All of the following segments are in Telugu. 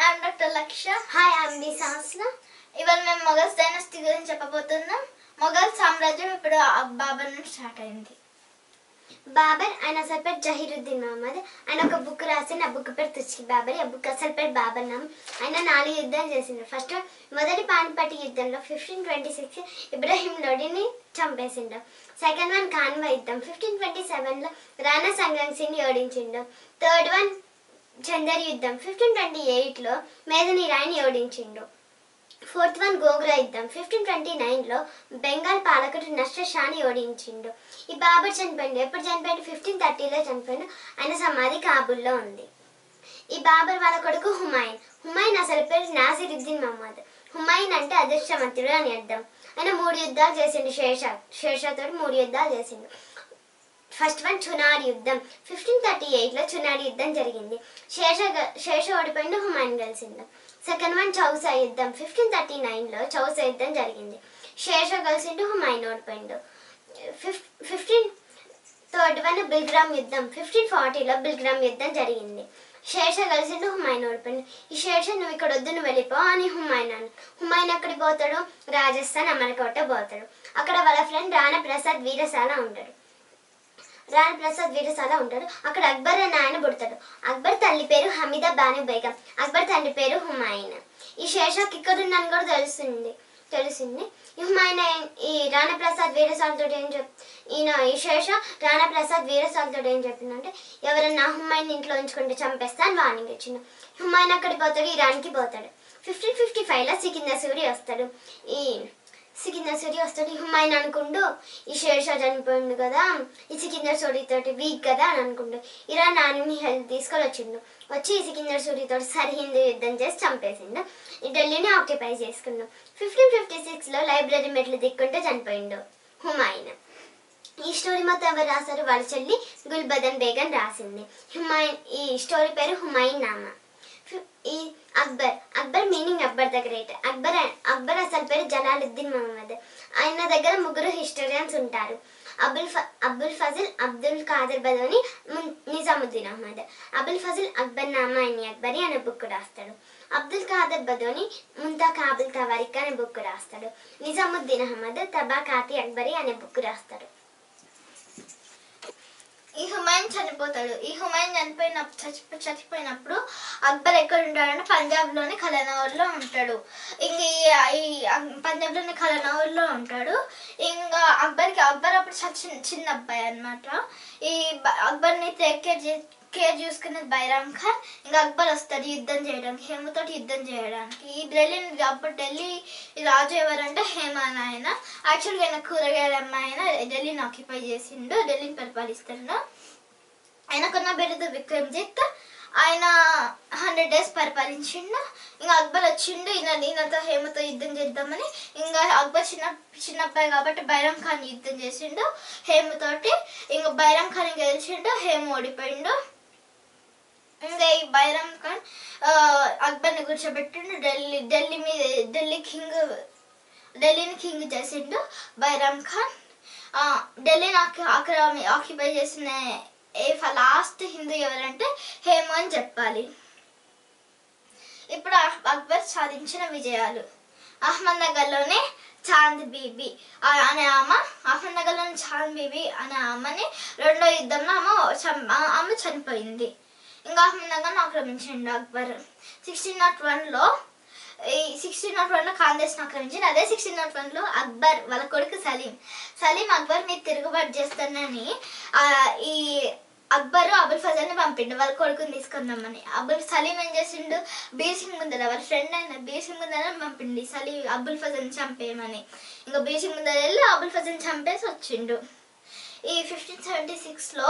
I'm doctor Laksha hi I'm B సంవత్సరం ఇవాళ మేము మొఘల్స్ డైనస్టీ గురించి చెప్పబోతున్నాం మొఘల్ సామ్రాజ్యం ఇప్పుడు బాబర్ నుంచి స్టార్ట్ అయింది బాబర్ ఆయన అసలు పేరు జహీరుద్దీన్ మహమ్మద్ ఆయన ఒక బుక్ రాసి ఆ బుక్ పేరు తుచ్చి బాబర్ ఆ బుక్ అసలు పేరు బాబర్ నామ్ ఆయన నాలుగు యుద్ధాలు చేసిండు ఫస్ట్ మొదటి పానిపట్టి యుద్ధంలో ఫిఫ్టీన్ ట్వంటీ సిక్స్ ఇబ్రాహిం లోడిని చంపేసిండు సెకండ్ వన్ కాన్వా యుద్ధం ఫిఫ్టీన్ ట్వంటీ సెవెన్లో రాణా సంగ్రామ్ సింగ్ ఓడించిండు థర్డ్ వన్ చందర్ యుద్ధం ఫిఫ్టీన్ ట్వంటీ ఎయిట్లో మేదని రాయిని ఓడించిండు ఫోర్త్ వన్ గోగ్రా యుద్ధం ఫిఫ్టీన్ ట్వంటీ నైన్లో బెంగాల్ పాలకుడు నష్ట షాని ఓడించిండు ఈ బాబర్ చనిపోయిండు ఎప్పుడు చనిపోయిండు ఫిఫ్టీన్ థర్టీలో చనిపోయిండు ఆయన సమాధి కాబుల్లో ఉంది ఈ బాబర్ వాళ్ళ కొడుకు హుమాయూన్ హుమాయూన్ అసలు పేరు నాసిరుద్దీన్ మహమ్మద్ హుమాయూన్ అంటే అదృష్టవంతుడు అని అర్థం ఆయన మూడు యుద్ధాలు చేసిండు షేర్షా షేర్షాతో మూడు యుద్ధాలు చేసిండు ఫస్ట్ వన్ చునార్ యుద్ధం ఫిఫ్టీన్ థర్టీ ఎయిట్లో చునార్ యుద్ధం జరిగింది శేష గ- శేష ఓడిపోయిండు హుమాయూన్ గెలిచిండు సెకండ్ వన్ చౌసా యుద్ధం ఫిఫ్టీన్ థర్టీ నైన్లో చౌసా యుద్ధం జరిగింది శేష గెలిచిండు హుమాయూన్ ఓడిపోయిండు ఫిఫ్ ఫిఫ్టీన్ థర్డ్ వన్ బిల్గ్రామ్ యుద్ధం ఫిఫ్టీన్ ఫార్టీలో బిల్గ్రామ్ యుద్ధం జరిగింది శేష కలిసిండు హుమాయూన్ ఓడిపోయింది ఈ శేష నువ్వు ఇక్కడ వద్దు నువ్వు వెళ్ళిపో అని హుమాయూన్ అని హుమాయూన్ ఎక్కడికి పోతాడు రాజస్థాన్ అమరకోట పోతాడు అక్కడ వాళ్ళ ఫ్రెండ్ రాణా ప్రసాద్ వీరసాల ఉంటాడు రాణా ప్రసాద్ వీరసాల ఉంటాడు అక్కడ అక్బర్ అనే ఆయన పుడతాడు అక్బర్ తల్లి పేరు హమీదా బాను బేగం అక్బర్ తండ్రి పేరు హుమాయూన్ ఈ శేషాకి ఇక్కడ ఉన్నాను కూడా తెలుస్తుంది తెలిసింది ఈ హుమాయూన్ ఏం- ఈ రాణా ప్రసాద్ వీరసాలతో ఏం చెప్ ఈయన ఈ శేష రాణా ప్రసాద్ వీరసాలతో ఏం చెప్పిందంటే ఎవరన్నా హుమాయూన్ ఇంట్లో ఉంచుకుంటే చంపేస్తా అని వార్నింగ్ ఇచ్చిండు హుమాయూన్ అక్కడికి పోతాడు ఇరాన్కి పోతాడు ఫిఫ్టీన్ ఫిఫ్టీ ఫైవ్లో సికిందర్ సూరి వస్తాడు ఈ సికిందర్ సూరి వస్తాడు ఈ హుమాయూన్ అనుకుంటూ ఈ షేర్షా చనిపోయిండు కదా ఈ సికిందర్ సూరి తోటి వీక్ కదా అని అనుకుంటూ ఇరాన్ ఆర్మీ హెల్ప్ తీసుకొని వచ్చిండు వచ్చి ఈ సికిందర్ సూరి తోటి సరిహిందూ యుద్ధం చేసి చంపేసిండు ఈ ఢిల్లీని ఆక్యుపై చేసుకున్నాం ఫిఫ్టీన్ ఫిఫ్టీ సిక్స్లో లైబ్రరీ మెట్లు దిక్కుంటే చనిపోయిండు హుమాయూన్ ఈ స్టోరీ మొత్తం ఎవరు రాశారు వాళ్ళ చెల్లి గుల్బదన్ బేగన్ రాసింది హుమాయూన్ ఈ స్టోరీ పేరు హుమాయూన్ నామా ఫి- ఈ Akbar Akbar meaning Akbar the great Akbar Akbar అసలు పేరు జలాలుద్దీన్ మహమ్మద్ ఆయన దగ్గర ముగ్గురు హిస్టోరియన్స్ ఉంటారు అబుల్ ఫ అబుల్ ఫజిల్ అబ్దుల్ ఖాదర్ బదోని మున్- నిజాముద్దీన్ అహ్మద్ అబుల్ ఫజిల్ అక్బర్ నామా అని అక్బరి అనే బుక్ రాస్తాడు అబ్దుల్ ఖాదర్ బదోని ముంతా కాబుల్ తవారిక్ అనే బుక్ రాస్తాడు నిజాముద్దీన్ అహ్మద్ తబా కాతి అక్బరి అనే బుక్ రాస్తాడు ఈ హుమాయూన్ చనిపోతాడు ఈ హుమాయూన్ చనిపోయిన చచ్చిపో చచ్చిపోయినప్పుడు అక్బర్ ఎక్కడ ఉంటాడంటే పంజాబ్లోని ఖలనౌర్లో ఉంటాడు ఇంక ఈ- ఈ పంజాబ్లోని ఖలనౌర్లో ఉంటాడు ఇంకా అక్బర్కి అక్బర్ అప్పుడు చాలా చిన్న చిన్న అబ్బాయి అనమాట ఈ బ- అక్బర్ని టేక్ కేర్ చే కేర్ చూసుకునేది బైరామ్ ఖాన్ ఇంకా అక్బర్ వస్తాడు యుద్ధం చేయడానికి హేమతోటి యుద్ధం చేయడానికి ఈ ఢిల్లీ అప్పుడు ఢిల్లీ రాజు ఎవరంటే హేమ అని ఆయన యాక్చువల్గా ఆయన కూరగాయల అమ్మాయి ఆయన ఢిల్లీని ఆక్యుపై చేసిండు ఢిల్లీని పరిపాలిస్తుండు ఆయనకున్న బిరుదు విక్రమ్జిత్ ఆయన హండ్రెడ్ డేస్ పరిపాలించిండు ఇంకా అక్బర్ వచ్చిండు ఈయన ఈయనతో హేమతో యుద్ధం చేద్దామని ఇంకా అక్బర్ చిన్న చిన్న అబ్బాయి కాబట్టి బైరం ఖాన్ యుద్ధం చేసిండు హేమతోటి ఇంకా బైరం ఖాన్ గెలిచిండు హేమ ఓడిపోయిండు ఇంకా ఈ బైరం ఖాన్ ఆ, అక్బర్ని కూర్చోబెట్టిండు ఢిల్లీ ఢిల్లీ మీద ఢిల్లీ కింగ్ ఢిల్లీని కింగ్ చేసిండు బైరామ్ ఖాన్ ఆ, ఢిల్లీని ఆక్యు- ఆక్రమి ఆక్యుపై చేసిన ఏ లాస్ట్ హిందూ ఎవరంటే హేమ అని చెప్పాలి ఇప్పుడు అక్- అక్బర్ సాధించిన విజయాలు అహ్మద్ నగర్లోనే చాంద్ బీబీ ఆ- అనే ఆమె అహ్మద్ నగర్లోని చాంద్ బీబీ అనే ఆమెని రెండో యుద్ధంలో ఆమె చం- ఆ- ఆమె చనిపోయింది ఇంకా అహ్మద్ నగర్ను ఆక్రమించిండు అక్బర్ సిక్స్టీన్ నాట్ వన్లో ఈ సిక్స్టీన్ నాట్ వన్లో కాంగ్రెస్ని ఆక్రమించింది అదే సిక్స్టీన్ నాట్ వన్లో అక్బర్ వాళ్ళ కొడుకు సలీం సలీం అక్బర్ మీద తిరుగుబాటు చేస్తానని ఆ, ఈ అక్బర్ అబుల్ ఫజల్ని పంపిండు వాళ్ళ కొడుకుని తీసుకుందామని అబుల్ సలీం ఏం చేసిండు బీర్ సింగ్ ముందర వాళ్ళ ఫ్రెండ్ అయిన బీర్ సింగ్ ముందర పంపిండు ఈ సలీం అబుల్ ఫజల్ని చంపేయమని ఇంకా బీర్ సింగ్ ముందర వెళ్ళి అబుల్ ఫజల్ని చంపేసి వచ్చిండు ఈ ఫిఫ్టీన్ సెవెంటీ సిక్స్లో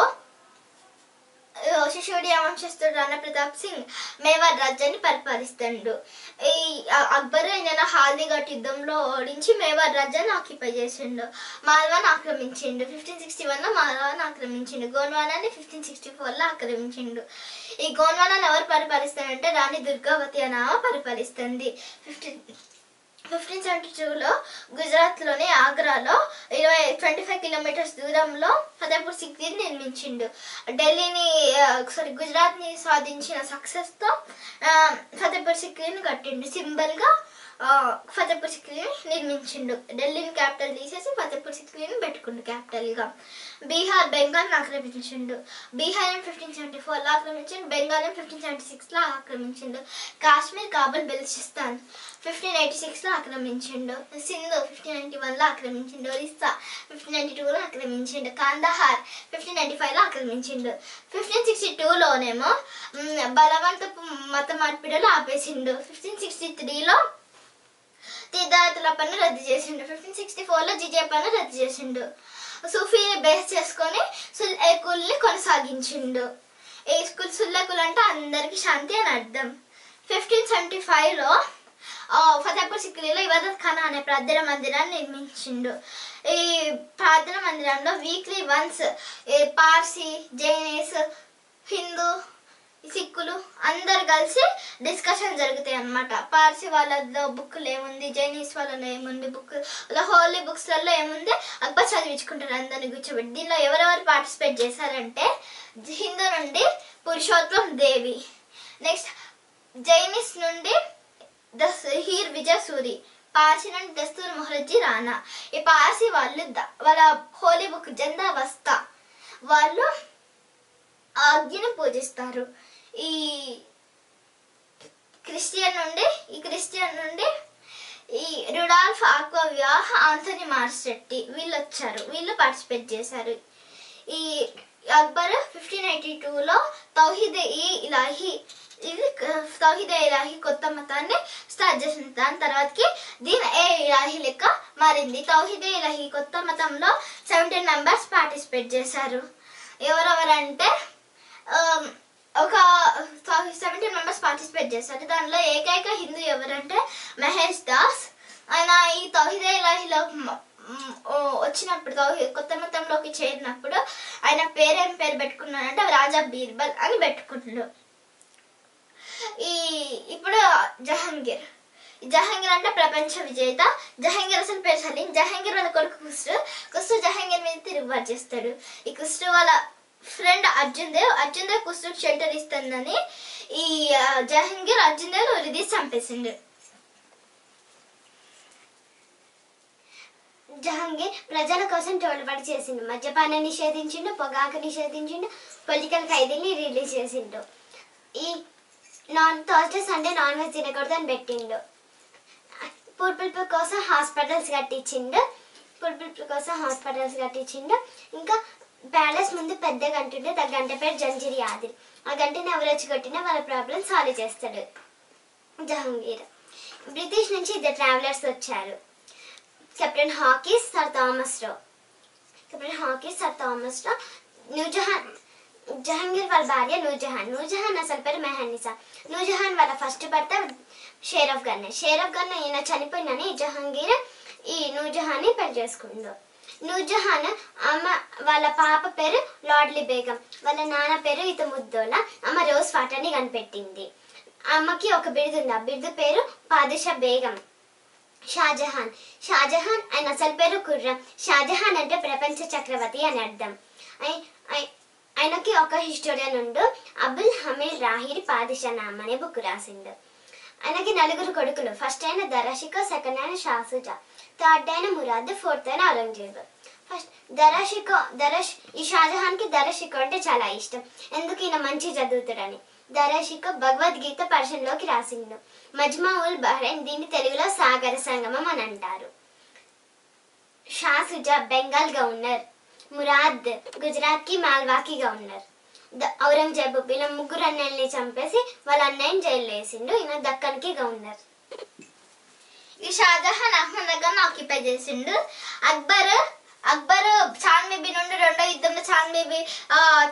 శిశువుడి ఏమని చేస్తాడు రాణా ప్రతాప్ సింగ్ మేవార్ రాజ్యాన్ని పరిపాలిస్తాడు ఈ అ- అక్బర్ ఆయన హాల్దీఘాట్ యుద్ధంలో ఓడించి మేవార్ రాజ్యాన్ని ఆక్యుపై చేసిండు మాల్వాని ఆక్రమించిండు ఫిఫ్టీన్ సిక్స్టీ వన్లో మాల్వాని ఆక్రమించిండు గోన్వానాన్ని ఫిఫ్టీన్ సిక్స్టీ ఫోర్లో ఆక్రమించిండు ఈ గోన్వానాన్ని ఎవరు పరిపాలిస్తారంటే రాణి దుర్గావతి అని ఆమె పరిపాలిస్తుంది ఫిఫ్టీన్ ఫిఫ్టీన్ సెవెంటీ టూలో గుజరాత్లోని ఆగ్రాలో ఇరవై ట్వంటీ ఫైవ్ కిలోమీటర్స్ దూరంలో ఫతేపూర్ సిక్రీని నిర్మించిండు ఢిల్లీని సారీ గుజరాత్ని సాధించిన సక్సెస్తో ఫతేపూర్ సిక్రీని కట్టిండు సింబల్గా ఫతేపూర్ సిక్రీని నిర్మించిండు ఢిల్లీని క్యాపిటల్ తీసేసి ఫతేపూర్ సిక్రీని పెట్టుకుండు క్యాపిటల్గా బీహార్ బెంగాల్ని ఆక్రమించిండు బీహార్ ఫిఫ్టీన్ సెవెంటీ ఫోర్లో ఆక్రమించిండు బెంగాల్ ఫిఫ్టీన్ సెవెంటీ సిక్స్లో ఆక్రమించిండు కాశ్మీర్ కాబుల్ బెలుచిస్తాన్ ఫిఫ్టీన్ ఎయిటీ సిక్స్లో ఆక్రమించిండు సింధు ఫిఫ్టీన్ నైంటీ వన్లో ఆక్రమించిండు ఒరిస్సా ఫిఫ్టీన్ నైంటీ టూలో ఆక్రమించిండు కాందహార్ ఫిఫ్టీన్ నైంటీ ఫైవ్లో ఆక్రమించిండు ఫిఫ్టీన్ సిక్స్టీ టూలోనేమో బలవంతపు మత మార్పిడులు ఆపేసిండు ఫిఫ్టీన్ సిక్స్టీ త్రీలో తీర్థయాత్రల పన్ను రద్దు చేసిండు ఫిఫ్టీన్ సిక్స్టీ ఫోర్లో జిజే పన్ను రద్దు చేసిండు సూఫీని బేస్ చేసుకొని సుల్లేకుల్ని కొనసాగించిండు ఈ స్కూల్ సుల్లకులు అంటే అందరికి శాంతి అని అర్థం ఫిఫ్టీన్ సెవెంటీ ఫైవ్లో ఫతేపూర్ సిక్రీలో ఇబాదత్ ఖానా అనే ప్రార్థన మందిరాన్ని నిర్మించిండు ఈ ప్రార్థన మందిరంలో వీక్లీ వన్స్ పార్సీ జైనీస్ హిందూ సిక్కులు అందరు కలిసి డిస్కషన్ జరుగుతాయి అన్నమాట పార్సీ వాళ్ళలో బుక్లు ఏముంది జైనీస్ వాళ్ళలో ఏముంది బుక్ వాళ్ళ హోలీ బుక్స్లలో ఏముంది అక్బర్ చదివించుకుంటారు అందరిని కూర్చోబెట్టి దీనిలో ఎవరెవరు పార్టిసిపేట్ చేశారంటే హిందూ నుండి పురుషోత్తం దేవి నెక్స్ట్ జైనీస్ నుండి దస్ హీర్ విజయ్ సూరి పార్సీ నుండి దస్తూర్ మొహరజీ రానా ఈ పార్సీ వాళ్ళు ద- వాళ్ళ హోలీ బుక్ జందా వస్తా వాళ్ళు ఆ అగ్నిని పూజిస్తారు ఈ క్రిస్టియన్ నుండి ఈ క్రిస్టియన్ నుండి ఈ రుడాల్ఫ్ ఆక్వవ్యాహ్ ఆంథనీ మార్సెట్టి వీళ్ళు వచ్చారు వీళ్ళు పార్టిసిపేట్ చేశారు ఈ అక్బర్ ఫిఫ్టీన్ ఎయిటీ టూలో తౌహీద్ ఈ ఇలాహి ఇది తౌహీద్ ఏ ఇలాహి కొత్త మతాన్ని స్టార్ట్ చేసింది దాని తర్వాతకి దీని ఏ ఇలాహి లెక్క మారింది తౌహీద్ ఏ ఇలాహి కొత్త మతంలో సెవెంటీన్ మెంబర్స్ పార్టిసిపేట్ చేశారు ఎవరెవరంటే ఆమ్, ఒక సెవెంటీన్ మెంబర్స్ పార్టిసిపేట్ చేశారు దానిలో ఏకైక హిందూ ఎవరంటే మహేష్ దాస్ ఆయన ఈ తౌహిదే ఇలాహిలో మ- మ్, ఓ వచ్చినప్పుడు తౌహీ కొత్త మతంలోకి చేరినప్పుడు ఆయన పేరేం పేరు పెట్టుకున్నాడంటే రాజా బీర్బల్ అని పెట్టుకున్నాడు ఈ ఇప్పుడు జహాంగీర్ జహాంగీర్ అంటే ప్రపంచ విజేత జహాంగీర్ అసలు పేరు సలీం జహాంగీర్ వాళ్ళ కొడుకు కుస్టు కుస్టు జహాంగీర్ మీద తిరుగుబాటు చేస్తాడు ఈ కుస్టు వాళ్ళ ఫ్రెండ్ అర్జున్ దేవ్ అర్జున్ దేవ్ కుస్టుకు షెల్టర్ ఇస్తుందని ఈ ఆ, జహాంగీర్ అర్జున్ దేవ్ ఉరిదీసి చంపేసిండు జహాంగీర్ ప్రజల కోసం తోడ్పడి చేసిండు మద్యపానం నిషేధించిండు పొగాకు నిషేధించిండు పొలిటికల్ ఖైదీని రిలీజ్ చేసిండు ఈ non Thursday Sunday non veg తినకూడదు అని పెట్టిండు పూర్ పీపుల్ కోసం హాస్పిటల్స్ కట్టించిండు పూర్ పీపుల్ కోసం హాస్పిటల్స్ కట్టించిండు ఇంకా ప్యాలెస్ ముందు పెద్ద గంట ఉంటే ఆ గంట పేరు జంజిరి ఆదిల్ ఆ గంటని ఎవరు వచ్చి కొట్టినా వాళ్ళ ప్రాబ్లం సాల్వ్ చేస్తాడు జహాంగీర్ బ్రిటిష్ నుంచి ఇద్దరు ట్రావెలర్స్ వచ్చారు captain Hawkins sir Thomas Roe captain Hawkins sir Thomas Roe Nurjahan Jahangir వాళ్ళ భార్య నూర్జహాన్ నూర్జహాన్ అసలు పేరు మెహన్నీసా నూర్జహాన్ వాళ్ళ ఫస్ట్ భర్త షేరఫ్ గన్న షేరఫ్ గన్న ఈయన చనిపోయినని జహాంగీర్ ఈ నూర్జహాన్ని పెళ్లి చేసుకుండు నూర్జహాన్ అమ్మ వాళ్ళ పాప పేరు లార్డ్లీ బేగం వాళ్ళ నాన్న పేరు ఇత ముద్దోల అమ్మ రోజ్ వాటర్ని కనిపెట్టింది అమ్మకి ఒక బిరుదు ఉంది ఆ బిరుదు పేరు పాదుషా బేగం షాజహాన్ షాజహాన్ ఆయన అసలు పేరు ఖుర్రం షాజహాన్ అంటే ప్రపంచ చక్రవర్తి అని అర్థం ఐ- ఐ- ఆయనకి ఒక హిస్టోరియన్ ఉండు అబుల్ హమీర్ రాహిర్ పాదిషా నామ్ అనే బుక్ రాసిండు ఆయనకి నలుగురు కొడుకులు ఫస్ట్ అయిన దరాషికో సెకండ్ అయిన షాసుజా థర్డ్ అయిన మురాద్ ఫోర్త్ అయిన ఔరంగజేబ్ ఫస్ట్ దరాషికో దరష్ ఈ షాజహాన్కి దరషికో అంటే చాలా ఇష్టం ఎందుకు ఈయన మంచి చదువుతాడని దరాషికో భగవద్గీత పర్షన్లోకి రాసిండు మజ్మా ఉల్ బహ్రైన్ దీన్ని తెలుగులో సాగర సంగమం అని అంటారు షా సుజా బెంగాల్ గవర్నర్ మురాద్ గుజరాత్ కి మాల్వా కి గవర్నర్ ద- ఔరంగజేబు వీళ్ళ ముగ్గురు అన్నయ్యల్ని చంపేసి వాళ్ళ అన్నయ్యని జైలు వేసిండు ఈయన దక్కన్ కి గవర్నర్ ఈ షాజహాన్ అహ్మద్ నగర్ ఆక్యుపై చేసిండు అక్బర్ అక్బర్ చాంద్ బీబీ నుండి రెండో యుద్ధంలో చాంద్ బీబీ ఆ,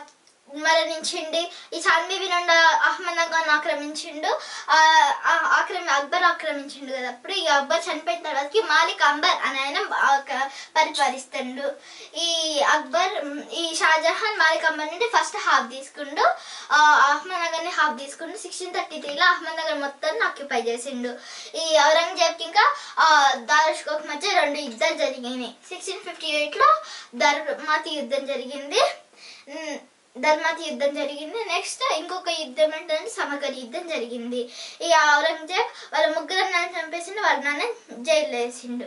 మరణించింది ఈ చాందీవి నుండి అహ్మద్ నగర్ ఆక్రమించిండు ఆ, ఆ ఆక్రమి అక్బర్ ఆక్రమించిండు కదా అప్పుడు ఈ అక్బర్ చనిపోయిన తర్వాతకి మాలిక్ అంబర్ అని ఆయన ఆ- పరిపాలిస్తుండు ఈ అక్బర్ మ్, ఈ షాజహాన్ మాలిక్ అంబర్ నుండి ఫస్ట్ హాఫ్ తీసుకుండు ఆ, అహ్మద్ నగర్ ని హాఫ్ తీసుకుండు సిక్స్టీన్ థర్టీ త్రీలో అహ్మద్ నగర్ మొత్తాన్ని ఆక్యుపై చేసిండు ఈ ఔరంగజేబ్ ఇంకా ఆ, దారుష్కోక్ మధ్య రెండు యుద్ధాలు జరిగినాయి సిక్స్టీన్ ఫిఫ్టీ ఎయిట్లో ధర్మాతి యుద్ధం జరిగింది మ్, ధర్మాతి యుద్ధం జరిగింది నెక్స్ట్ ఇంకొక యుద్ధం ఏంటంటే సమగరి యుద్ధం జరిగింది ఈ ఔరంగజేబ్ వాళ్ళ ముగ్గురు నాన్న చంపేసిండు వాళ్ళ నాన్న జైల్లో వేసిండు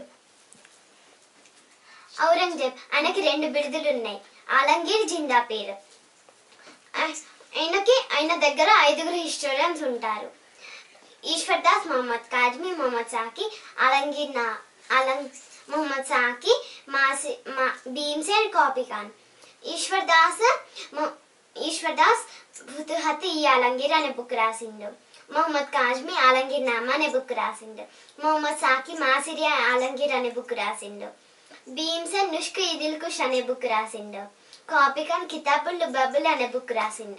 ఔరంగజేబ్ ఆయనకి రెండు బిరుదులు ఉన్నాయి ఆలంగీర్ జిందా పేరు ఆ- ఆయనకి ఆయన దగ్గర ఐదుగురు హిస్టోరియన్స్ ఉంటారు ఈశ్వర్ దాస్ మొహమ్మద్ కాజ్మీ మొహమ్మద్ సాకి ఆలంగీర్ నా ఆలంగ్ మొహమ్మద్ సాకి మాసి మా భీమ్సేన్ కాపీ ఖాన్ ఈశ్వర్ దాస్ మొ- ఈశ్వర్ దాస్ ఫుతుహత్ ఈ ఆలంగీర్ అనే బుక్ రాసిండు మొహమ్మద్ కాజ్మీ ఆలంగీర్ నామా అనే బుక్ రాసిండు మొహమ్మద్ సాకి మాసిరియా ఆలంగీర్ అనే బుక్ రాసిండు భీమ్సన్ నుష్క్ ఇదిల్ కుష్ అనే బుక్ రాసిండు కాపీ ఖాన్ కితాబుల్ బబుల్ అనే బుక్ రాసిండు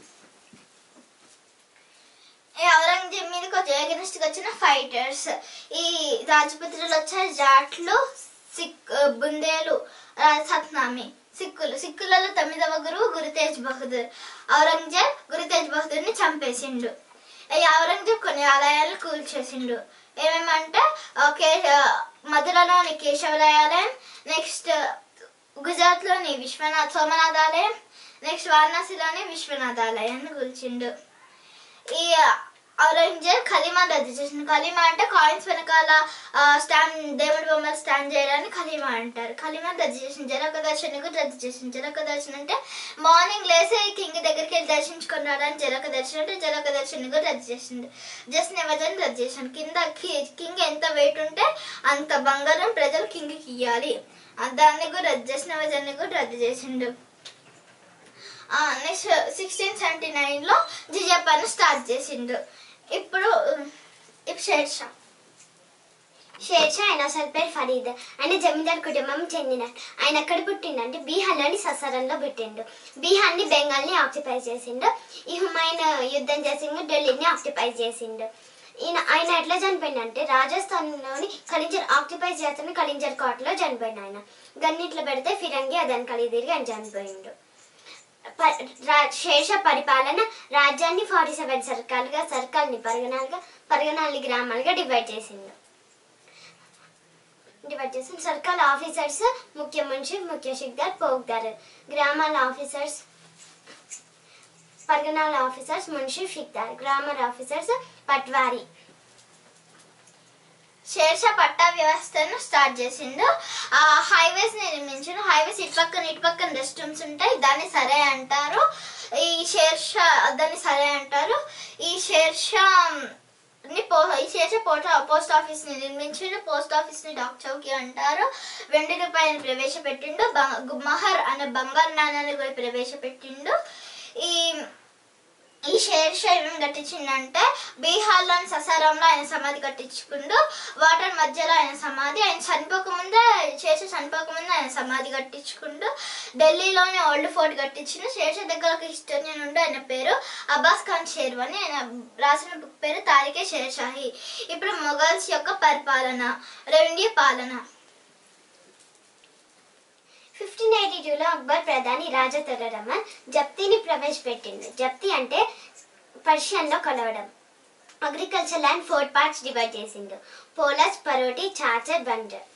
ఈ ఔరంగజేబ్ మీదకి వచ్చి ఎగనిస్ట్ వచ్చిన ఫైటర్స్ ఈ రాజపుత్రులు వచ్చారు జాట్లు సిక్ బుందేలు ఆ, సత్నామి సిక్కులు సిక్కులలో తొమ్మిదవ గురువు గురు తేజ్ బహదూర్ ఔరంగజేబ్ గురు తేజ్ బహదూర్ని చంపేసిండు ఈ ఔరంగజేబ్ కొన్ని ఆలయాలు కూల్చేసిండు ఏమేమంటే ఆ, కే ఆ, మధురలోని కేశవలయాలయం నెక్స్ట్ గుజరాత్లోని విశ్వనాథ్ సోమనాథ్ ఆలయం నెక్స్ట్ వారణాసిలోని విశ్వనాథ్ ఆలయాన్ని కూల్చిండు ఈ ఔరంగజేబ్ ఖలీమా రద్దు చేసింది ఖలీమా అంటే కాయిన్స్ వెనకాల ఆ, స్టాండ్ దేవుడి బొమ్మలు స్టాండ్ చేయడాన్ని ఖలీమా అంటారు ఖలీమా రద్దు చేసింది జనక దర్శనం కూడా రద్దు చేసింది జనక దర్శనం అంటే మార్నింగ్ లేసి కింగ్ దగ్గరికి వెళ్ళి దర్శించుకొని రావడానికి జనక దర్శనం అంటే జనక దర్శనం కూడా రద్దు చేసింది జస్ట్ నిమజ్జనం రద్దు చేసింది కింద కింగ్ ఎంత వెయిట్ ఉంటే అంత బంగారం ప్రజలు కింగ్కి ఇవ్వాలి దాన్ని కూడా రద్దు చేసిన నిమజ్జనాన్ని కూడా రద్దు చేసిండు నెక్స్ట్ సిక్స్టీన్ సెవెంటీ నైన్లో జిజపాను స్టార్ట్ చేసిండు ఇప్పుడు ఇప్పుడు షేర్ షా షేర్షా ఆయన అసలు పేరు ఫరీద్ ఆయన జమీందార్ కుటుంబం చెందిన ఆయన ఎక్కడ పుట్టిండంటే బీహార్లోని ససరంలో పుట్టిండు బీహార్ని బెంగాల్ని ఆక్యుపై చేసిండు ఈ హుమాయూన్ యుద్ధం చేసిండు ఢిల్లీని ఆక్యుపై చేసిండు ఈయన ఆయన ఎట్లా చనిపోయిందంటే రాజస్థాన్లోని కలింజర్ ఆక్యుపై చేస్తున్న కలింజర్ కోటలో చనిపోయిండు ఆయన గన్నిట్లో పెడితే ఫిరంగి అదని కలిగి తిరిగి ఆయన చనిపోయిండు ప- రా- శేష పరిపాలన రాజ్యాన్ని ఫార్టీ సెవెన్ సర్కాలుగా సర్కాల్ని పరిగణాలుగా పరిగణాలని గ్రామాలుగా డివైడ్ చేసిండు డివైడ్ చేసిన సర్కాల్ ఆఫీసర్స్ ముఖ్య మనిషి ముఖ్య శిక్దార్ పోగ్దార్ గ్రామాల ఆఫీసర్స్ పరిగణాల ఆఫీసర్స్ మున్షి ఫిక్దార్ గ్రామర్ ఆఫీసర్స్ పట్వారీ షేర్షా పట్టా వ్యవస్థను స్టార్ట్ చేసిండు ఆ హైవేస్ ని నిర్మించిండు హైవేస్ ఇటు పక్కన ఇటు పక్కన రెస్ట్ రూమ్స్ ఉంటాయి దాన్ని సరే అంటారు ఈ షేర్షా దాన్ని సరే అంటారు ఈ షేర్షా ని పో ఈ షేర్షా పోట పోస్ట్ ఆఫీస్ ని నిర్మించిండు పోస్ట్ ఆఫీస్ ని డాక్ చౌకి అంటారు వెండి రూపాయలు ప్రవేశపెట్టిండు బ- మహర్ అనే బంగారు నాణ్యాన్ని కూడా ప్రవేశపెట్టిండు ఈ ఈ షేర్ షా ఏమేమి కట్టించిందంటే బీహార్లోని ససారంలో ఆయన సమాధి కట్టించుకుండు వాటర్ మధ్యలో ఆయన సమాధి ఆయన చనిపోకముందే శేష చనిపోకముందే ఆయన సమాధి కట్టించుకుండు ఢిల్లీలోని ఓల్డ్ ఫోర్ట్ కట్టించిన శేష దగ్గర ఒక హిస్టోరియన్ ఉండే ఆయన పేరు అబ్బాస్ ఖాన్ షేర్వాని ఆయన రాసిన బుక్ పేరు తారికే షేర్షాహి ఇప్పుడు మొఘల్స్ యొక్క పరిపాలన రెండీ పాలన ఫిఫ్టీన్ ఎయిటీ టూలో అక్బర్ ప్రధాని రాజా తొరరమన్ జప్తీని ప్రవేశపెట్టిండు జప్తీ అంటే పర్షియన్లో కొలవడం agriculture land four parts divide చేసిండు పోలస్ పరోటి చార్చర్ బంజర్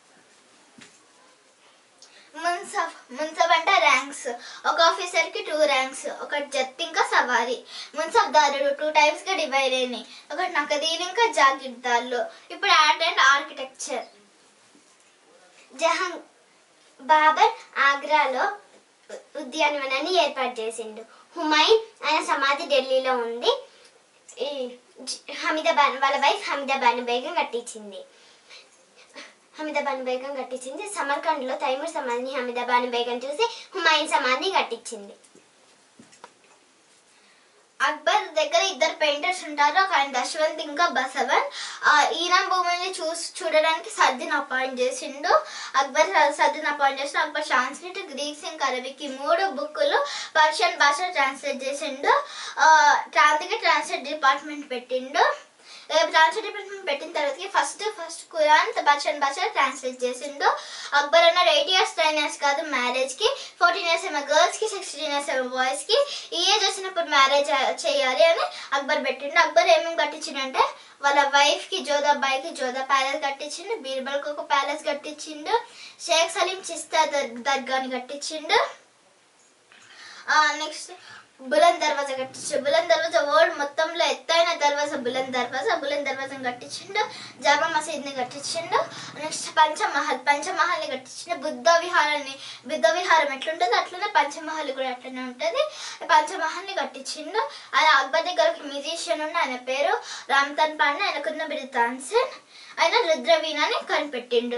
మున్సఫ్ మున్సఫ్ అంటే ర్యాంక్స్ ఒక ఆఫీసర్ కి టూ ర్యాంక్స్ ఒకటి జత్ ఇంకా సవారీ మున్సఫ్ దారుడు టూ టైప్స్ గా డివైడ్ అయినాయి ఒకటి నకదీలు ఇంకా జాగిర్దార్లు ఇప్పుడు ఆర్ట్ అండ్ ఆర్కిటెక్చర్ జహాంగ్ బాబర్ ఆగ్రాలో ఉ- ఉద్యానవనాన్ని ఏర్పాటు చేసిండు హుమాయూన్ ఆయన సమాధి ఢిల్లీలో ఉంది ఈ జ- హమీదాబాన్ వాళ్ళ వైఫ్ హమీదాబాన్ బేగం కట్టించింది హమీదాబాన్ బేగం కట్టించింది సమర్కండ్లో తైమూర్ సమాధిని హమీదాబాన్ బేగం చూసి హుమాయూన్ సమాధిని కట్టించింది అక్బర్ దగ్గర ఇద్దరు పెయింటర్స్ ఉంటారు ఒక ఆయన దశవంత్ ఇంకా బసవన్ ఆ, ఈయన భూమిని చూసి చూడడానికి సర్దిని అపాయింట్ చేసిండు అక్బర్ సర్దిని అపాయింట్ చేసి అక్బర్ సాంస్క్రిట్ గ్రీక్స్ ఇంకా అరబిక్ ఈ మూడు బుక్కులు పర్షియన్ భాష ట్రాన్స్లేట్ చేసిండు ఆ, అందుకే ట్రాన్స్లేట్ డిపార్ట్మెంట్ పెట్టిండు ట్రాన్స్లేట్ డిపార్ట్మెంట్ పెట్టిన తర్వాత ఫస్ట్ ఫస్ట్ ఖురాన్ పర్షియన్ భాష ట్రాన్స్లేట్ చేసిండు అక్బర్ అన్నారు ఎయిట్ ఇయర్స్ టెన్ ఇయర్స్ కాదు మ్యారేజ్ కి ఫోర్టీన్ ఇయర్స్ ఏమో గర్ల్స్ కి సిక్స్టీన్ ఇయర్స్ ఏమో బాయ్స్ కి ఈ ఏజ్ వచ్చినప్పుడు మ్యారేజ్ చేయాలి అని అక్బర్ పెట్టిండు అక్బర్ ఏమేమి కట్టించిండంటే వాళ్ళ వైఫ్ కి జోధాబాయి కి జోధా ప్యాలెస్ కట్టించిండు బీర్బల్ కి ఒక ప్యాలెస్ కట్టించిండు షేక్ సలీం చిస్తా దర్- దర్గాని కట్టించిండు నెక్స్ట్ బులంద్ దర్వాజా కట్టించు బులంద్ దర్వాజా వరల్డ్ మొత్తంలో ఎత్తైన దర్వాజా బులంద్ దర్వాజా బులంద్ దర్వాజాని కట్టించిండు జామా మసీద్ని కట్టించిండు నెక్స్ట్ పంచమహల్ పంచమహల్ని కట్టించిండు బుద్ధ విహారాన్ని బుద్ధ విహారం ఎట్లుంటుందో అట్లనే పంచమహల్ కూడా అట్లనే ఉంటుంది పంచమహల్ని కట్టించిండు ఆయన అక్బర్ దగ్గర ఒక మ్యూజిషియన్ ఉండి ఆయన పేరు రామ్తన్ పాండే ఆయనకున్న బిడ్డ తాన్సేన్ ఆయన రుద్రవీణని కనిపెట్టిండు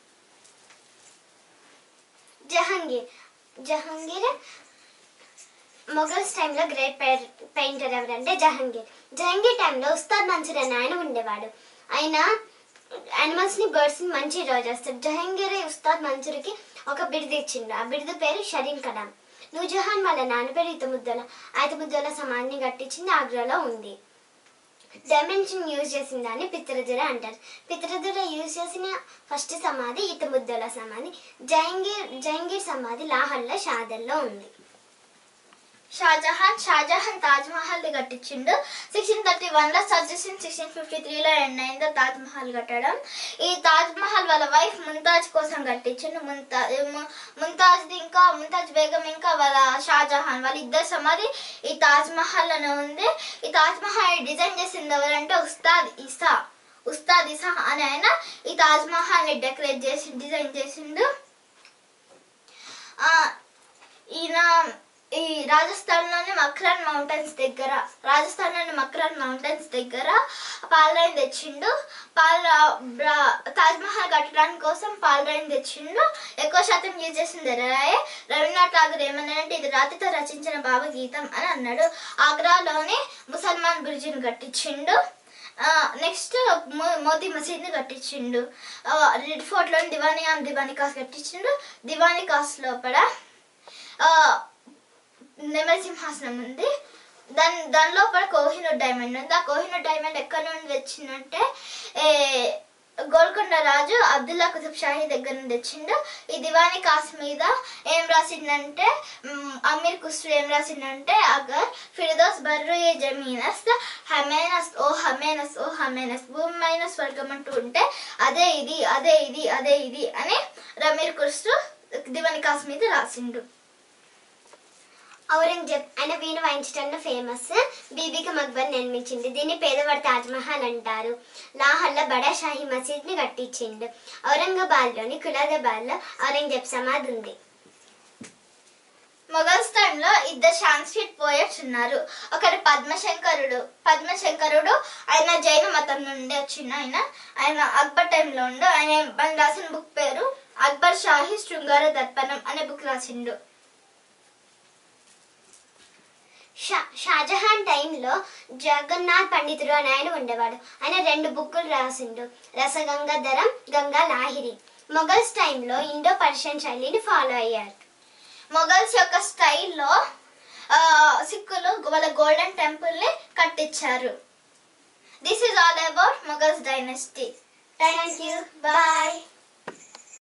జహాంగీర్ జహాంగీర్ మొఘల్స్ టైంలో గ్రేట్ పెయింటర్ ఎవరంటే జహాంగీర్ జహాంగీర్ టైంలో ఉస్తాద్ మన్సూర్ అనే ఆయన ఉండేవాడు ఆయన యానిమల్స్ ని బర్డ్స్ ని మంచి డ్రా చేస్తాడు జహాంగీర్ ఉస్తాద్ మన్సూర్కి ఒక బిరుదు ఇచ్చిండు ఆ బిరుదు పేరు షరీన్ కలాం నూజహాన్ వాళ్ళ నాన్న పేరు ఇతముద్దల ఇతముద్దల సమాధిని కట్టించింది ఆగ్రాలో ఉంది డైమెన్షన్ యూజ్ చేసిన దాన్ని పిత్రదుర అంటారు పిత్రదుర యూజ్ చేసిన ఫస్ట్ సమాధి ఇతముద్దల సమాధి జహంగీర్ జహంగీర్ సమాధి లాహోర్లో షాదల్లో ఉంది షాజహాన్ షాజహాన్ తాజ్ మహల్ ది కట్టించిండు సిక్స్టీన్ థర్టీ వన్ లో సజెషన్ సిక్స్టీన్ ఫిఫ్టీ త్రీలో ఎండ్ అయిందో తాజ్ మహల్ కట్టడం ఈ తాజ్ మహల్ వాళ్ళ వైఫ్ ముంతాజ్ కోసం కట్టించిండు ముంతా ము- ముంతాజ్ ది ఇంకా ముంతాజ్ బేగం ఇంకా వాళ్ళ షాజహాన్ వాళ్ళ ఇద్దరు సమాధి ఈ తాజ్ మహల్ లోనే ఉంది ఈ తాజ్ మహల్ డిజైన్ చేసింది ఎవరంటే ఉస్తాద్ ఇసా ఉస్తాద్ ఇసా అని ఆయన ఈ తాజ్ మహల్ ని డెకరేట్ చేసి డిజైన్ చేసిండు ఆ, ఈయన ఈ రాజస్థాన్ లోని మక్రాన్ మౌంటైన్స్ దగ్గర రాజస్థాన్ లోని మక్రాన్ మౌంటైన్స్ దగ్గర పాలరాయిని తెచ్చిండు పాల బ్రా- తాజ్ మహల్ కట్టడానికి కోసం పాలరాయిని తెచ్చిండు ఎక్కువ శాతం యూజ్ చేసింది రాయే రవీంద్రనాథ్ ఠాగూర్ ఏమన్నాడంటే ఇది రాతితో రచించిన భావగీతం అని అన్నాడు ఆగ్రాలోని ముసల్మాన్ బ్రిడ్జిని కట్టించిండు నెక్స్ట్ మోదీ మసీద్ని కట్టించిండు రెడ్ ఫోర్ట్ లోని దివానీ ఆమ్ దివానీ కాస్ కట్టించిండు దివానీ కాస్ లోపల ఆ, నెమలి సింహాసనం ఉంది దాని దాని లోపల కోహినూర్ డైమండ్ ఉంది ఆ కోహినూర్ డైమండ్ ఎక్కడ నుండి తెచ్చిందంటే ఏ గోల్కొండ రాజు అబ్దుల్లా కుతుబ్ షాహీ దగ్గర నుండి తెచ్చిండు ఈ దివానీ కాస్ మీద ఏం రాసిందంటే మ్, అమీర్ ఖుస్రు ఏం రాసిందంటే అగర్ ఫిర్దోస్ బర్రు ఏ జమీనస్ హమేనస్ ఓ హమేనస్ ఓ హమేనస్ భూమైన స్వర్గం అంటూ ఉంటే అదే ఇది అదే ఇది అదే ఇది అని రమీర్ ఖుస్రు దివానీ కాస్ మీద రాసిండు ఔరంగజేబ్ ఆయన వీణ వాయించడంలో ఫేమస్ బీబీకి మక్బర్ నిర్మించింది దీన్ని పేదవాడి తాజ్ మహల్ అంటారు లాహోర్లో బడా షాహీ మసీద్ ని కట్టించిండు ఔరంగాబాద్ లోని కులాదాబాద్ లో ఔరంగజేబ్ సమాధి ఉంది మొఘల్స్ టైంలో ఇద్దరు సాంస్క్రిట్ పోయట్స్ ఉన్నారు ఒకటి పద్మశంకరుడు పద్మశంకరుడు ఆయన జైన మతం నుండి వచ్చిన ఆయన ఆయన అక్బర్ టైంలో ఉండు ఆయన ఆయన రాసిన బుక్ పేరు అక్బర్ షాహీ శృంగార దర్పణం అనే బుక్ రాసిండు షా షాజహాన్ టైంలో జగన్నాథ్ పండితుడు అని ఆయన ఉండేవాడు ఆయన రెండు బుక్కులు రాసిండు రసగంగాధరం గంగా లాహిరి మొఘల్స్ టైంలో ఇండో పర్షియన్ శైలిని ఫాలో అయ్యారు మొఘల్స్ యొక్క స్టైల్లో ఆ, సిక్కులు వాళ్ళ గోల్డెన్ టెంపుల్ ని కట్టించారు this is all about Mughals dynasty thank you bye